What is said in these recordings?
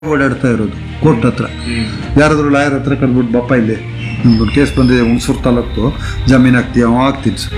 ಓಡಾಡ್ತಾ ಇರೋದು ಕೋರ್ಟ್ ಹತ್ರ ಯಾರಾದ್ರೂ ಲಾಯರ್ ಹತ್ರ ಕರ್ಬಿಟ್ಟು ಬಪ್ಪ ಇಲ್ಲಿ ನಿಮ್ಗೊಂದು ಕೇಸ್ ಬಂದಿದೆ ಹುಣಸೂರು ತಾಲೂಕು ಜಮೀನು ಹಾಕ್ತೀಯ ಅವ ಹಾಕ್ತೀನಿ ಸರ್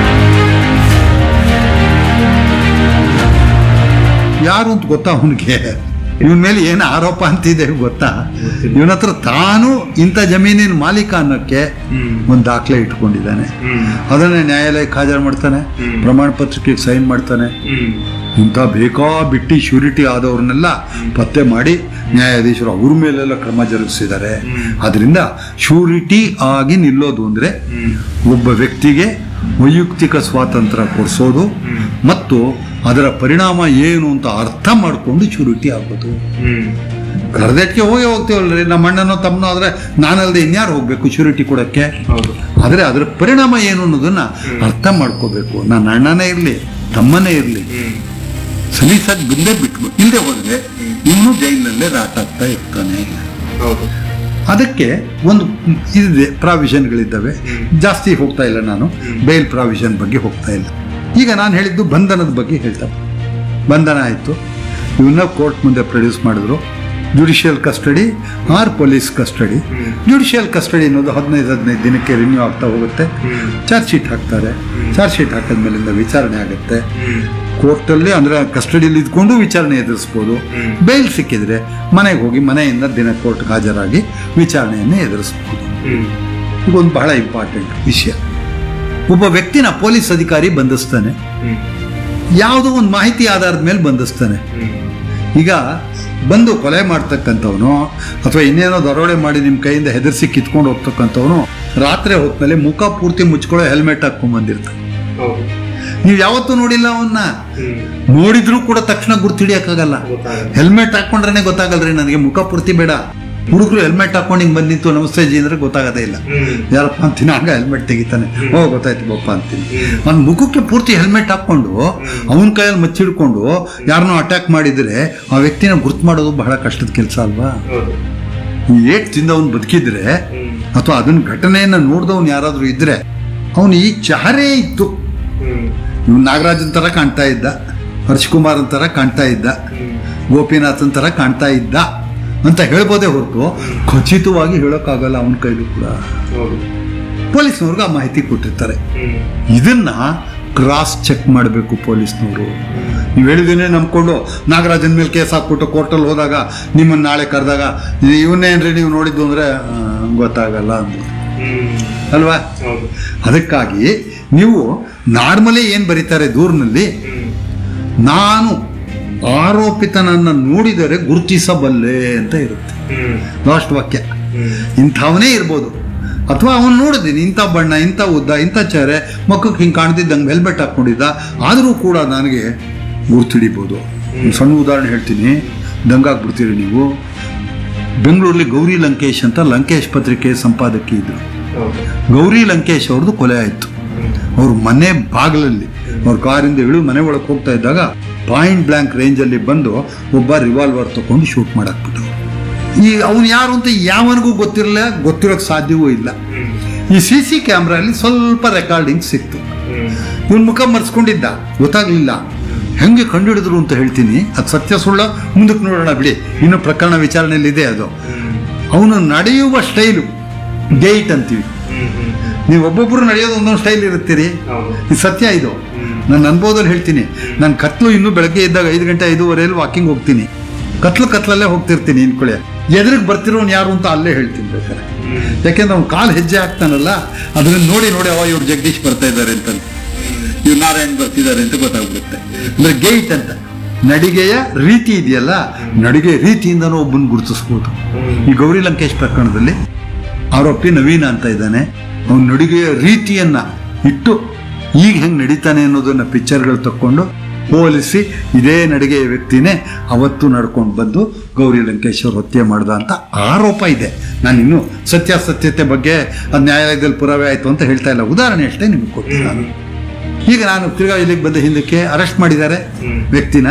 ಯಾರು ಅಂತ ಗೊತ್ತಾ ಅವನಿಗೆ ಇವನ ಮೇಲೆ ಏನು ಆರೋಪ ಅಂತಿದೆ ಗೊತ್ತಾ ಇವನ ಹತ್ರ ತಾನು ಇಂಥ ಜಮೀನಿನ ಮಾಲೀಕ ಅನ್ನೋಕ್ಕೆ ಒಂದು ದಾಖಲೆ ಇಟ್ಕೊಂಡಿದ್ದಾನೆ ಅದನ್ನೇ ನ್ಯಾಯಾಲಯಕ್ಕೆ ಹಾಜರು ಮಾಡ್ತಾನೆ ಪ್ರಮಾಣ ಪತ್ರಿಕೆಗೆ ಸೈನ್ ಮಾಡ್ತಾನೆ ಇಂಥ ಬೇಕಾ ಬಿಟ್ಟಿ ಶ್ಯೂರಿಟಿ ಆದವ್ರನ್ನೆಲ್ಲ ಪತ್ತೆ ಮಾಡಿ ನ್ಯಾಯಾಧೀಶರು ಅವ್ರ ಮೇಲೆಲ್ಲ ಕ್ರಮ ಜರುಗಿಸಿದ್ದಾರೆ ಅದರಿಂದ ಶ್ಯೂರಿಟಿ ಆಗಿ ನಿಲ್ಲೋದು ಅಂದ್ರೆ ಒಬ್ಬ ವ್ಯಕ್ತಿಗೆ ವೈಯಕ್ತಿಕ ಸ್ವಾತಂತ್ರ್ಯ ಕೊಡಿಸೋದು ಮತ್ತು ಅದರ ಪರಿಣಾಮ ಏನು ಅಂತ ಅರ್ಥ ಮಾಡಿಕೊಂಡು ಶ್ಯೂರಿಟಿ ಆಗೋದು ಕರೆದಟ್ಟಿಗೆ ಹೋಗಿ ಹೋಗ್ತೀವಲ್ರಿ ನಮ್ಮ ಅಣ್ಣನೋ ತಮ್ಮನೋ ಆದ್ರೆ ನಾನಲ್ಲದೆ ಇನ್ಯಾರು ಹೋಗ್ಬೇಕು ಶ್ಯೂರಿಟಿ ಕೊಡಕ್ಕೆ ಹೌದು ಆದರೆ ಅದರ ಪರಿಣಾಮ ಏನು ಅನ್ನೋದನ್ನ ಅರ್ಥ ಮಾಡ್ಕೋಬೇಕು ನನ್ನ ಅಣ್ಣನೇ ಇರಲಿ ತಮ್ಮನೇ ಇರಲಿ ಸಲೀಸಾಗಿ ಬಿಂದೇ ಬಿಟ್ಟು ಇಲ್ಲದೆ ಹೋದ್ರೆ ಇವನು ಜೈಲಿನಲ್ಲೇ ರಾಟಾಗ್ತಾ ಇರ್ತಾನೆ ಹೌದು ಅದಕ್ಕೆ ಒಂದು ಇದಿದೆ ಪ್ರಾವಿಷನ್ಗಳಿದ್ದಾವೆ ಜಾಸ್ತಿ ಹೋಗ್ತಾ ಇಲ್ಲ ನಾನು ಬೇಲ್ ಪ್ರಾವಿಷನ್ ಬಗ್ಗೆ ಹೋಗ್ತಾ ಇಲ್ಲ ಈಗ ನಾನು ಹೇಳಿದ್ದು ಬಂಧನದ ಬಗ್ಗೆ ಹೇಳ್ತಾ ಬಂಧನ ಆಯಿತು ಇವನ್ನ ಕೋರ್ಟ್ ಮುಂದೆ ಪ್ರೊಡ್ಯೂಸ್ ಮಾಡಿದ್ರು judicial custody or police custody judicial custody ಅನ್ನೋದು ಹದಿನೈದು ಹದಿನೈದು ದಿನಕ್ಕೆ ರಿನ್ಯೂ ಆಗ್ತಾ ಹೋಗುತ್ತೆ ಚಾರ್ಜ್ ಶೀಟ್ ಹಾಕ್ತಾರೆ ಚಾರ್ಜ್ ಶೀಟ್ ಹಾಕಿದ್ಮೇಲಿಂದ ವಿಚಾರಣೆ ಆಗುತ್ತೆ ಕೋರ್ಟಲ್ಲಿ ಅಂದರೆ ಕಸ್ಟಡಿಯಲ್ಲಿ ಇದ್ಕೊಂಡು ವಿಚಾರಣೆ ಎದುರಿಸ್ಬೋದು ಬೇಲ್ ಸಿಕ್ಕಿದ್ರೆ ಮನೆಗೆ ಹೋಗಿ ಮನೆಯಿಂದ ದಿನ ಕೋರ್ಟ್ಗೆ ಹಾಜರಾಗಿ ವಿಚಾರಣೆಯನ್ನು ಎದುರಿಸ್ಬೋದು ಇದೊಂದು ಬಹಳ ಇಂಪಾರ್ಟೆಂಟ್ ವಿಷಯ ಒಬ್ಬ ವ್ಯಕ್ತಿನ ಪೊಲೀಸ್ ಅಧಿಕಾರಿ ಬಂಧಿಸ್ತಾನೆ ಯಾವುದೋ ಒಂದು ಮಾಹಿತಿ ಆಧಾರದ ಮೇಲೆ ಬಂಧಿಸ್ತಾನೆ ಈಗ ಬಂದು ಕೊಲೆ ಮಾಡ್ತಕ್ಕಂಥವನು ಅಥವಾ ಇನ್ನೇನೋ ದರೋಡೆ ಮಾಡಿ ನಿಮ್ಮ ಕೈಯಿಂದ ಹೆದರ್ಸಿ ಕಿತ್ಕೊಂಡು ಹೋಗ್ತಕ್ಕಂಥವನು ರಾತ್ರಿ ಹೊತ್ತಲ್ಲಿ ಮುಖ ಪೂರ್ತಿ ಮುಚ್ಕೊಳ್ಳೋ ಹೆಲ್ಮೆಟ್ ಹಾಕೊಂಡ್ ಬಂದಿರ್ತಾನೆ ಹೌದು ನೀವು ಯಾವತ್ತೂ ನೋಡಿಲ್ಲ ಅವನ್ನ ನೋಡಿದ್ರೂ ಕೂಡ ತಕ್ಷಣ ಗುರ್ತಿಡಿಯಕ್ಕಾಗಲ್ಲ ಗೊತ್ತಾಗಲ್ಲ. ಹೆಲ್ಮೆಟ್ ಹಾಕೊಂಡ್ರೆ ಗೊತ್ತಾಗಲ್ರಿ ನನಗೆ ಮುಖ ಪೂರ್ತಿ ಬೇಡ ಹುಡುಗರು ಹೆಲ್ಮೆಟ್ ಹಾಕೊಂಡು ಹಿಂಗೆ ಬಂದಿತ್ತು ನಮಸ್ತೆ ಜಿ ಅಂದ್ರೆ ಗೊತ್ತಾಗದೇ ಇಲ್ಲ ಯಾರಪ್ಪ ಅಂತೀನಿ ಆಗ ಹೆಲ್ಮೆಟ್ ತೆಗಿತಾನೆ ಓ ಗೊತ್ತಾಯ್ತು ಬಪ್ಪ ಅಂತೀನಿ ಅವ್ನ ಮುಖಕ್ಕೆ ಪೂರ್ತಿ ಹೆಲ್ಮೆಟ್ ಹಾಕೊಂಡು ಅವನ ಕೈಯಲ್ಲಿ ಮಚ್ಚಿಡ್ಕೊಂಡು ಯಾರನ್ನೋ ಅಟ್ಯಾಕ್ ಮಾಡಿದ್ರೆ ಆ ವ್ಯಕ್ತಿನ ಗುರ್ತು ಮಾಡೋದು ಬಹಳ ಕಷ್ಟದ ಕೆಲಸ ಅಲ್ವಾ ಹೌದು ಈ ಏಟ್ ತಿಂದವನು ಬದುಕಿದ್ರೆ ಅಥವಾ ಅದನ್ನ ಘಟನೆಯನ್ನ ನೋಡಿದವನು ಯಾರಾದ್ರೂ ಇದ್ರೆ ಅವನು ಈ ಚಹರೆ ಇತ್ತು ಇವ್ ನಾಗರಾಜನ್ ತರ ಕಾಣ್ತಾ ಇದ್ದ ಹರ್ಷಕುಮಾರನ್ ತರ ಕಾಣ್ತಾ ಇದ್ದ ಗೋಪಿನಾಥನ್ ತರ ಕಾಣ್ತಾ ಇದ್ದ ಅಂತ ಹೇಳ್ಬೋದೇ ಹೊರತು ಖಚಿತವಾಗಿ ಹೇಳೋಕ್ಕಾಗಲ್ಲ ಅವನ ಕೈಲೂ ಕೂಡ ಹೌದು ಪೊಲೀಸ್ನವ್ರಿಗೆ ಆ ಮಾಹಿತಿ ಕೊಟ್ಟಿರ್ತಾರೆ ಇದನ್ನ ಕ್ರಾಸ್ ಚೆಕ್ ಮಾಡಬೇಕು ಪೊಲೀಸ್ನವರು ನೀವು ಹೇಳಿದೇನೆ ನಂಬ್ಕೊಂಡು ನಾಗರಾಜನ್ ಮೇಲೆ ಕೇಸ್ ಹಾಕ್ಬಿಟ್ಟು ಕೋರ್ಟಲ್ಲಿ ಹೋದಾಗ ನಿಮ್ಮನ್ನ ನಾಳೆ ಕರೆದಾಗ ಇವನ್ನೇನ್ರಿ ನೀವು ನೋಡಿದ್ದು ಅಂದ್ರೆ ಆ, ಗೊತ್ತಾಗಲ್ಲ ಅಂದ್ರು ಅಲ್ವಾ ಹೌದು ಅದಕ್ಕಾಗಿ ನೀವು ನಾರ್ಮಲಿ ಏನು ಬರೀತಾರೆ ದೂರಿನಲ್ಲಿ ನಾನು ಆರೋಪಿತನನ್ನ ನೋಡಿದರೆ ಗುರುತಿಸಬಲ್ಲೆ ಅಂತ ಇರುತ್ತೆ ಲಾಸ್ಟ್ ವಾಕ್ಯ ಇಂಥವನೇ ಇರ್ಬೋದು ಅಥವಾ ಅವನು ನೋಡಿದ್ದೀನಿ ಇಂಥ ಬಣ್ಣ ಇಂಥ ಉದ್ದ ಇಂಥ ಚೇರೆ ಮಕ್ಕಕ್ಕೆ ಹಿಂಗೆ ಕಾಣ್ತಿದ್ದಂಗೆ ಹೆಲ್ಮೆಟ್ ಹಾಕ್ಕೊಂಡಿದ್ದ ಆದರೂ ಕೂಡ ನನಗೆ ಗುರ್ತಿಡಿಬೋದು ಒಂದು ಸಣ್ಣ ಉದಾಹರಣೆ ಹೇಳ್ತೀನಿ ದಂಗಾಗ್ಬಿಡ್ತೀರಿ ನೀವು ಬೆಂಗಳೂರಲ್ಲಿ ಗೌರಿ ಲಂಕೇಶ್ ಅಂತ ಲಂಕೇಶ್ ಪತ್ರಿಕೆ ಸಂಪಾದಕಿ ಇದ್ರು ಹೌದು ಗೌರಿ ಲಂಕೇಶ್ ಅವ್ರದ್ದು ಕೊಲೆ ಆಯಿತು ಅವ್ರ ಮನೆ ಬಾಗಿಲಲ್ಲಿ ಅವ್ರ ಕಾರಿಂದ ಇಳಿದು ಮನೆ ಒಳಗೆ ಹೋಗ್ತಾ ಇದ್ದಾಗ ಪಾಯಿಂಟ್ ಬ್ಲಾಂಕ್ ರೇಂಜಲ್ಲಿ ಬಂದು ಒಬ್ಬ ರಿವಾಲ್ವರ್ ತಗೊಂಡು ಶೂಟ್ ಮಾಡಾಕ್ಬಿಟ್ಟು ಈ ಅವನು ಯಾರು ಅಂತ ಯಾವನಿಗೂ ಗೊತ್ತಿರಲಿಲ್ಲ ಗೊತ್ತಿರೋಕ್ಕೆ ಸಾಧ್ಯವೂ ಇಲ್ಲ ಈ ಸಿ ಸಿ ಕ್ಯಾಮ್ರಲ್ಲಿ ಸ್ವಲ್ಪ ರೆಕಾರ್ಡಿಂಗ್ ಸಿಕ್ತು ಇವನ್ ಮುಖ ಮರ್ಸ್ಕೊಂಡಿದ್ದ ಗೊತ್ತಾಗ್ಲಿಲ್ಲ ಹೆಂಗೆ ಕಂಡುಹಿಡಿದ್ರು ಅಂತ ಹೇಳ್ತೀನಿ ಅದು ಸತ್ಯ ಸುಳ್ಳ ಮುಂದಕ್ಕೆ ನೋಡೋಣ ಬಿಡಿ ಇನ್ನು ಪ್ರಕರಣ ವಿಚಾರಣೆಯಲ್ಲಿ ಇದೆ ಅದು ಅವನು ನಡೆಯುವ ಸ್ಟೈಲು ಗೇಟ್ ಅಂತೀವಿ ನೀವು ಒಬ್ಬೊಬ್ಬರು ನಡೆಯೋದು ಒಂದೊಂದು ಸ್ಟೈಲ್ ಇರುತ್ತೀರಿ ಹೌದು ಇದು ಸತ್ಯ ಇದು ನನ್ನ ಅನುಭವದಲ್ಲಿ ಹೇಳ್ತೀನಿ ನಾನು ಕತ್ಲು ಇನ್ನೂ ಬೆಳಗ್ಗೆ ಇದ್ದಾಗ ಐದು ಗಂಟೆ ಐದೂವರೆಯಲ್ಲಿ ವಾಕಿಂಗ್ ಹೋಗ್ತೀನಿ ಕತ್ಲು ಕತ್ಲಲ್ಲೇ ಹೋಗ್ತಿರ್ತೀನಿ ಇನ್ಕೊಳ್ಳೆ ಎದುರಿಗೆ ಬರ್ತಿರೋನು ಯಾರು ಅಂತ ಅಲ್ಲೇ ಹೇಳ್ತೀನಿ ಬೇಕಾದ್ರೆ ಯಾಕೆಂದ್ರೆ ಅವ್ನು ಕಾಲು ಹೆಜ್ಜೆ ಹಾಕ್ತಾನಲ್ಲ ಅದನ್ನ ನೋಡಿ ನೋಡಿ ಅವ ಇವ್ರು ಜಗದೀಶ್ ಬರ್ತಾ ಇದ್ದಾರೆ ಅಂತ ಇವ್ರು ನಾರಾಯಣ್ ಬರ್ತಿದ್ದಾರೆ ಅಂತ ಗೊತ್ತಾಗ್ಬಿಡುತ್ತೆ ಅಂದ್ರೆ ಗೇಟ್ ಅಂತ ನಡಿಗೆಯ ರೀತಿ ಇದೆಯಲ್ಲ ನಡಿಗೆ ರೀತಿಯಿಂದನೂ ಒಬ್ಬನ ಗುರುತಿಸ್ಬೋದು ಈ ಗೌರಿ ಲಂಕೇಶ್ ಪ್ರಕರಣದಲ್ಲಿ ಆರೋಪಿ ನವೀನ ಅಂತ ಇದ್ದಾನೆ ಅವನ ನಡಿಗೆಯ ರೀತಿಯನ್ನ ಇಟ್ಟು ಈಗ ಹೆಂಗೆ ನಡೀತಾನೆ ಅನ್ನೋದನ್ನ ಪಿಕ್ಚರ್ಗಳು ತಕ್ಕೊಂಡು ಹೋಲಿಸಿ ಇದೇ ನಡಿಗೆಯ ವ್ಯಕ್ತಿನೇ ಅವತ್ತು ನಡ್ಕೊಂಡು ಬಂದು ಗೌರಿ ಲಂಕೇಶ್ ಅವ್ರು ಹತ್ಯೆ ಮಾಡ್ದ ಅಂತ ಆರೋಪ ಇದೆ ನಾನು ಇನ್ನು ಸತ್ಯಾಸತ್ಯತೆ ಬಗ್ಗೆ ಅದು ನ್ಯಾಯಾಲಯದಲ್ಲಿ ಪುರಾವೆ ಆಯಿತು ಅಂತ ಹೇಳ್ತಾ ಇಲ್ಲ ಉದಾಹರಣೆ ಅಷ್ಟೇ ನಿಮಗೆ ಕೊಡ್ತೀನಿ ನಾನು ಈಗ ನಾನು ತಿರ್ಗಾ ಇಲ್ಲಿಗೆ ಬಂದ ಹಿಂದಕ್ಕೆ ಅರೆಸ್ಟ್ ಮಾಡಿದ್ದಾರೆ ವ್ಯಕ್ತಿನ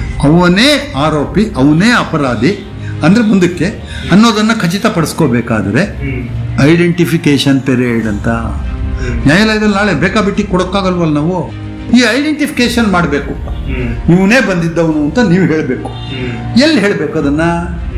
ಅವನೇ ಆರೋಪಿ ಅವನೇ ಅಪರಾಧಿ ಅಂದ್ರೆ ಮುಂದಕ್ಕೆ ಅನ್ನೋದನ್ನ ಖಚಿತಪಡಿಸ್ಕೋಬೇಕಾದ್ರೆ ಐಡೆಂಟಿಫಿಕೇಶನ್ ಪೀರಿಯಡ್ ಅಂತ ನ್ಯಾಯಾಲಯದಲ್ಲಿ ನಾಳೆ ಬೇಕಾಬಿಟ್ಟಿ ಕೊಡೋಕ್ಕಾಗಲ್ವಲ್ಲ ನಾವು ಈ ಐಡೆಂಟಿಫಿಕೇಶನ್ ಮಾಡಬೇಕು ಇವನೇ ಬಂದಿದ್ದವನು ಅಂತ ನೀವು ಹೇಳಬೇಕು ಎಲ್ಲಿ ಹೇಳಬೇಕು ಅದನ್ನ